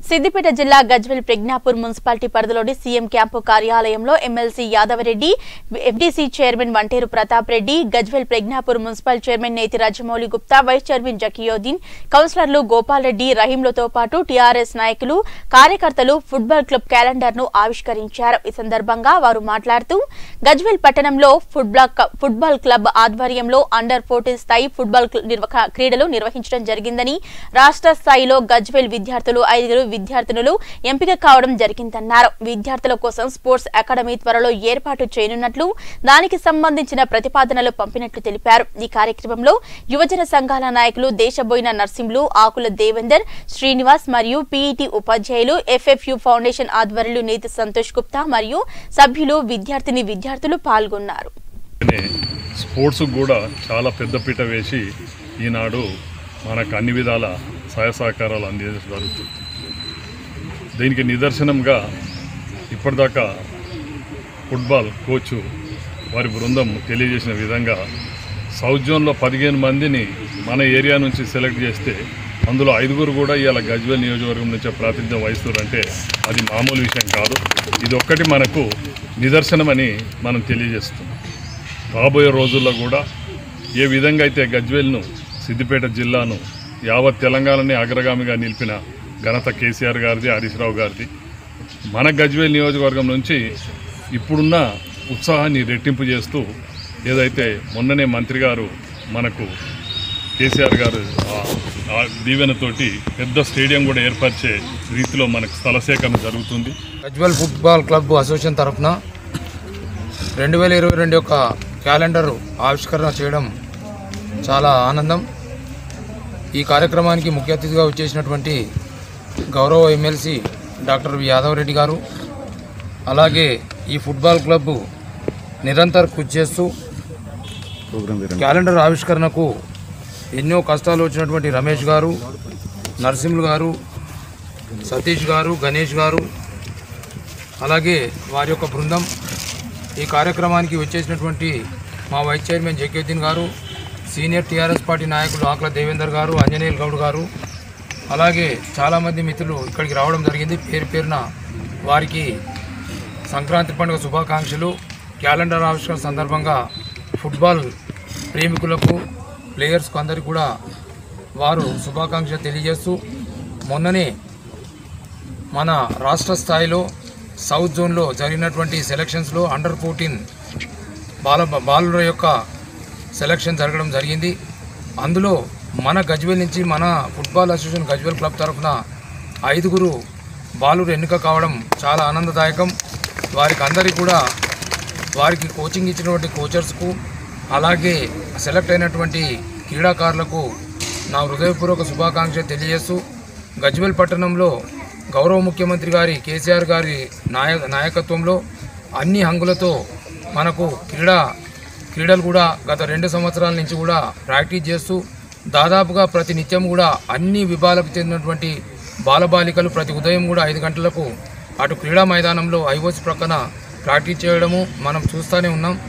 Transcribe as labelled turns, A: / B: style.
A: సిద్దిపేట జిల్లా గజ్వెల్ ప్రజ్ఞాపూర్ మున్సిపాలిటీ పరిధిలోని CM camp కార్యాలయంలో MLC Yadavareddy FDC chairman Vanteru Pratap Reddy Gajwel Pragnapur municipal chairman Neti Rajamouli Gupta vice chairman Zakiuddin కౌన్సిలర్లు గోపాల్ రెడ్డి రహీంలతో పాటు టీఆర్ఎస్ నాయకులు కార్యకర్తలు ఫుట్బాల్ క్లబ్ క్యాలెండర్ ను ఆవిష్కరించారు ఈ సందర్భంగా వారు మాట్లాడుతూ గజ్వెల్ పట్టణంలో ఫుట్బాల్ క- ఫుట్బాల్ క్లబ్ ఆధ్వర్యంలో అండర్ ఫోర్టీన్ స్థాయి ఫుట్బాల్ క్ల- నిర్వహ- క్రీడలు నిర్వహించడం జరిగిందని రాష్ట్ర స్థాయిలో గజ్వెల్ విద్యార్థులు ఐదుగురు విద్యార్థినులు ఎంపిక కావడం జరిగిందన్నారు విద్యార్థుల కోసం స్పోర్ట్స్ అకాడమీ త్వరలో ఏర్పాటు చేయనున్నట్లు దానికి సంబంధించిన ప్రతిపాదనలు పంపినట్లు తెలిపారు ఈ కార్యక్రమంలో యువజన సంఘాల నాయకులు దేశబోయిన నర్సింహులు ఆకుల దేవేందర్ శ్రీనివాస్ మరియు పీఈటీ ఉపాధ్యాయులు ఎఫ్ఎఫ్యు ఫౌండేషన్ ఆధ్వర్యులు నేతి సంతోష్ గుప్తా మరియు సభ్యులు విద్యార్థిని విద్యార్థులు పాల్గొన్నారు
B: అనే స్పోర్ట్స్ కూడా చాలా పెద్దపీట వేసి ఈనాడు మనకు అన్ని విధాల సహాయ సహకారాలు అందించడం జరుగుతుంది దీనికి నిదర్శనంగా ఇప్పటిదాకా ఫుట్బాల్ కోచ్ వారి బృందం తెలియజేసిన విధంగా సౌత్ జోన్లో పదిహేను మందిని మన ఏరియా నుంచి సెలెక్ట్ చేస్తే అందులో ఐదుగురు కూడా ఇవాళ గజ్వెల్ నియోజకవర్గం నుంచి ప్రాతినిధ్యం వహిస్తున్నారంటే అది మామూలు విషయం కాదు ఇది ఒక్కటి మనకు నిదర్శనమని మనం తెలియజేస్తున్నాం రాబోయే రోజుల్లో కూడా ఏ విధంగా అయితే గజ్వేల్ను సిద్దిపేట జిల్లాను యావత్ తెలంగాణని అగ్రగామిగా నిలిపిన ఘనత కేసీఆర్ గారిది హరీష్ రావు గారిది మన గజ్వేల్ నియోజకవర్గం నుంచి ఇప్పుడున్న ఉత్సాహాన్ని రెట్టింపు చేస్తూ ఏదైతే మొన్ననే మంత్రి గారు మనకు కేసీఆర్ గారు ఆ- ఆ దీవెనతోటి పెద్ద స్టేడియం కూడా ఏర్పరిచే రీతిలో మనకు స్థల సేకరణ జరుగుతుంది
C: గజ్వల్ ఫుట్బాల్ క్లబ్ అసోసియేషన్ తరఫున రెండు వేల ఇరవై రెండు యొక్క క్యాలెండర్ ఆవిష్కరణ చేయడం చాలా ఆనందం ఈ కార్యక్రమానికి ముఖ్య అతిథిగా వచ్చేసినటువంటి గౌరవ MLC doctor V Yadav Reddy గారు అలాగే ఈ ఫుట్బాల్ క్లబ్ నిరంతర కృషి చేస్తూ క్యాలెండర్ ఆవిష్కరణకు ఎన్నో కష్టాలు వచ్చినటువంటి రమేష్ గారు నరసింహులు గారు సతీష్ గారు గణేష్ గారు అలాగే వారి యొక్క బృందం ఈ కార్యక్రమానికి వచ్చేసినటువంటి మా వైస్ చైర్మన్ జగ్యుద్దీన్ గారు సీనియర్ టీఆర్ఎస్ పార్టీ నాయకులు ఆకుల దేవేందర్ గారు అంజనేయుల్ గౌడ్ గారు అలాగే చాలామంది మిత్రులు ఇక్కడికి రావడం జరిగింది పేరు పేరున వారికి సంక్రాంతి పండుగ శుభాకాంక్షలు క్యాలెండర్ ఆవిష్కరణ సందర్భంగా ఫుట్బాల్ ప్రేమికులకు ప్లేయర్స్కు అందరికీ కూడా వారు శుభాకాంక్షలు తెలియజేస్తూ మొన్ననే మన రాష్ట్ర స్థాయిలో సౌత్ జోన్లో జరిగినటువంటి సెలక్షన్స్లో అండర్ ఫోర్టీన్ బాల బాలుర యొక్క సెలక్షన్ జరగడం జరిగింది అందులో మన గజ్వేల్ నుంచి మన ఫుట్బాల్ అసోసియేషన్ గజ్వేల్ క్లబ్ తరఫున ఐదుగురు బాలురు ఎన్నిక కావడం చాలా ఆనందదాయకం వారికి అందరికీ కూడా వారికి కోచింగ్ ఇచ్చినటువంటి కోచర్స్కు అలాగే సెలెక్ట్ అయినటువంటి క్రీడాకారులకు నా హృదయపూర్వక శుభాకాంక్షలు తెలియజేస్తూ గజ్వేల్ పట్టణంలో గౌరవ ముఖ్యమంత్రి గారి కేసీఆర్ గారి నాయ నాయకత్వంలో అన్ని హంగులతో మనకు క్రీడా క్రీడలు కూడా గత రెండు సంవత్సరాల నుంచి కూడా ప్రాక్టీస్ చేస్తూ దాదాపుగా ప్రతి నిత్యం కూడా అన్ని విభాగాలకు చెందినటువంటి బాలబాలికలు ప్రతి ఉదయం కూడా ఐదు గంటలకు అటు క్రీడా మైదానంలో ఐఓసి ప్రక్కన ప్రాక్టీస్ చేయడము మనం చూస్తూనే ఉన్నాం